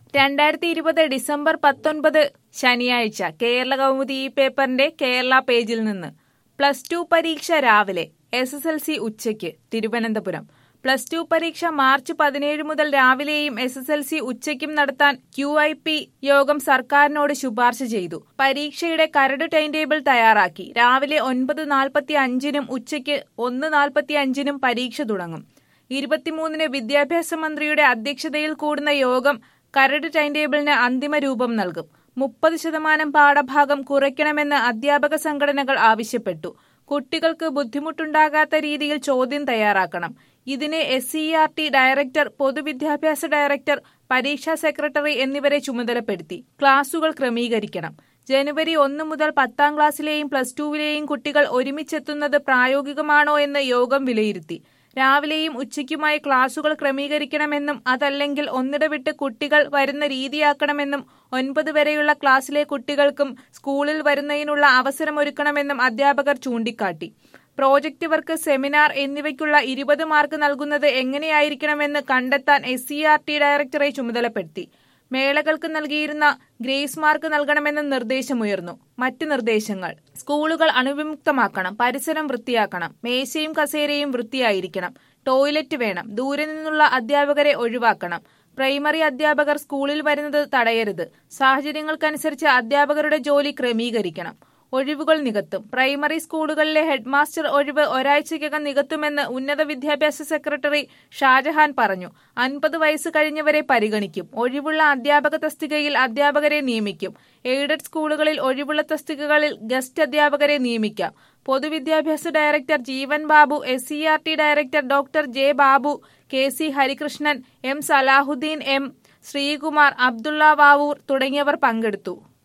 രണ്ടായിരത്തി ഇരുപത് ഡിസംബർ പത്തൊൻപത് ശനിയാഴ്ച കേരള കൗമുദി ഈ പേപ്പറിന്റെ കേരള പേജിൽ നിന്ന് പ്ലസ് ടു പരീക്ഷ രാവിലെ എസ് എസ് എൽ സി ഉച്ചയ്ക്ക് തിരുവനന്തപുരം പ്ലസ് ടു പരീക്ഷ മാർച്ച് പതിനേഴ് മുതൽ രാവിലെയും എസ് എസ് എൽ സി ഉച്ചയ്ക്കും നടത്താൻ ക്യു ഐ പി യോഗം സർക്കാരിനോട് ശുപാർശ ചെയ്തു പരീക്ഷയുടെ കരട് ടൈം ടേബിൾ തയ്യാറാക്കി രാവിലെ ഒൻപത് നാൽപ്പത്തി അഞ്ചിനും ഉച്ചയ്ക്ക് ഒന്ന് നാൽപ്പത്തി അഞ്ചിനും പരീക്ഷ തുടങ്ങും ഇരുപത്തിമൂന്നിന് വിദ്യാഭ്യാസ മന്ത്രിയുടെ അധ്യക്ഷതയിൽ കൂടുന്ന യോഗം കരട് ടൈം ടേബിളിന് അന്തിമ രൂപം നൽകും മുപ്പത് ശതമാനം പാഠഭാഗം കുറയ്ക്കണമെന്ന് അധ്യാപക സംഘടനകൾ ആവശ്യപ്പെട്ടു കുട്ടികൾക്ക് ബുദ്ധിമുട്ടുണ്ടാകാത്ത രീതിയിൽ ചോദ്യം തയ്യാറാക്കണം ഇതിന് S C R T director പൊതുവിദ്യാഭ്യാസ ഡയറക്ടർ പരീക്ഷാ സെക്രട്ടറി എന്നിവരെ ചുമതലപ്പെടുത്തി ക്ലാസുകൾ ക്രമീകരിക്കണം ജനുവരി ഒന്ന് മുതൽ പത്താം ക്ലാസ്സിലെയും പ്ലസ് ടുവിലെയും കുട്ടികൾ ഒരുമിച്ചെത്തുന്നത് പ്രായോഗികമാണോ എന്ന് യോഗം വിലയിരുത്തി രാവിലെയും ഉച്ചയ്ക്കുമായി ക്ലാസുകൾ ക്രമീകരിക്കണമെന്നും അതല്ലെങ്കിൽ ഒന്നിടവിട്ട് കുട്ടികൾ വരുന്ന രീതിയാക്കണമെന്നും ഒൻപത് വരെയുള്ള ക്ലാസ്സിലെ കുട്ടികൾക്കും സ്കൂളിൽ വരുന്നതിനുള്ള അവസരമൊരുക്കണമെന്നും അധ്യാപകർ ചൂണ്ടിക്കാട്ടി പ്രോജക്റ്റ് വർക്ക് സെമിനാർ എന്നിവയ്ക്കുള്ള ഇരുപത് മാർക്ക് നൽകുന്നത് എങ്ങനെയായിരിക്കണമെന്ന് കണ്ടെത്താൻ എസ് സി ആർ ടി ഡയറക്ടറെ ചുമതലപ്പെടുത്തി മേളകൾക്ക് നൽകിയിരുന്ന ഗ്രേസ് മാർക്ക് നൽകണമെന്ന നിർദ്ദേശമുയർന്നു മറ്റ് നിർദ്ദേശങ്ങൾ സ്കൂളുകൾ അണുവിമുക്തമാക്കണം പരിസരം വൃത്തിയാക്കണം മേശയും കസേരയും വൃത്തിയായിരിക്കണം ടോയ്ലറ്റ് വേണം ദൂരെ നിന്നുള്ള അധ്യാപകരെ ഒഴിവാക്കണം പ്രൈമറി അധ്യാപകർ സ്കൂളിൽ വരുന്നത് തടയരുത് സാഹചര്യങ്ങൾക്കനുസരിച്ച് അധ്യാപകരുടെ ജോലി ക്രമീകരിക്കണം ഒഴിവുകൾ നികത്തും പ്രൈമറി സ്കൂളുകളിലെ ഹെഡ്മാസ്റ്റർ ഒഴിവ് ഒരാഴ്ചയ്ക്കകം നികത്തുമെന്ന് ഉന്നത വിദ്യാഭ്യാസ സെക്രട്ടറി ഷാജഹാൻ പറഞ്ഞു അൻപത് വയസ്സ് കഴിഞ്ഞവരെ പരിഗണിക്കും ഒഴിവുള്ള അധ്യാപക തസ്തികയിൽ അധ്യാപകരെ നിയമിക്കും എയ്ഡഡ് സ്കൂളുകളിൽ ഒഴിവുള്ള തസ്തികകളിൽ ഗസ്റ്റ് അധ്യാപകരെ നിയമിക്കാം പൊതുവിദ്യാഭ്യാസ director Jeevan Babu S C R T director doctor J Babu K C Harikrishnan M Salahuddin M Sreekumar Abdulla Vavoor തുടങ്ങിയവർ പങ്കെടുത്തു